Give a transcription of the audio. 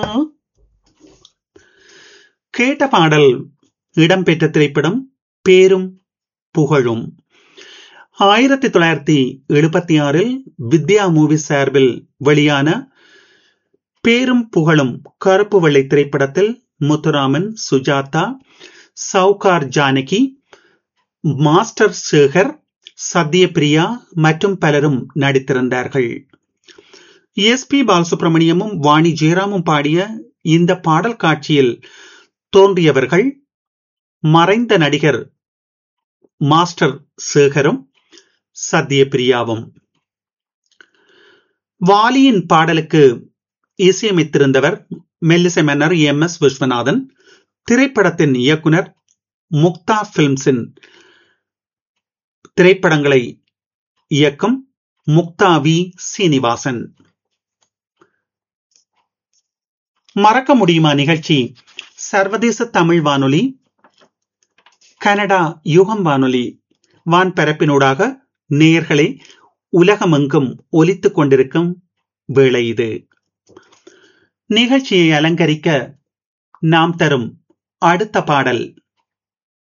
கேட்ட பாடல் இடம்பெற்ற திரைப்படம் பேரும் புகழும் ஆயிரத்தி தொள்ளாயிரத்தி எழுபத்தி ஆறில் வித்யா மூவி சார்பில் வெளியான பேரும் புகழும் கருப்பு வெள்ளை திரைப்படத்தில் முத்துராமன் சுஜாதா சவுகார் ஜானகி மாஸ்டர் சேகர் சத்யபிரியா மற்றும் பலரும் நடித்திருந்தார்கள் எஸ் பி பாலசுப்ரமணியமும் வாணி ஜெயராமும் பாடிய இந்த பாடல் காட்சியில் தோன்றியவர்கள் மறைந்த நடிகர் மாஸ்டர் சேகரும் சத்யபிரியாவும் வாலியின் பாடலுக்கு இசையமைத்திருந்தவர் மெல்லிசை மன்னர் எம் எஸ் விஸ்வநாதன் திரைப்படத்தின் இயக்குனர் முக்தா பிலிம்ஸின் திரைப்படங்களை இயக்கும் முக்தா வி சீனிவாசன் மறக்க முடியுமா நிகழ்ச்சி சர்வதேச தமிழ் வானொலி கனடா யுகம் வானொலி வான்பரப்பினூடாக நேயர்களே உலகமெங்கும் ஒலித்துக் கொண்டிருக்கும் வேளை இது நிகழ்ச்சியை அலங்கரிக்க நாம் தரும் அடுத்த பாடல்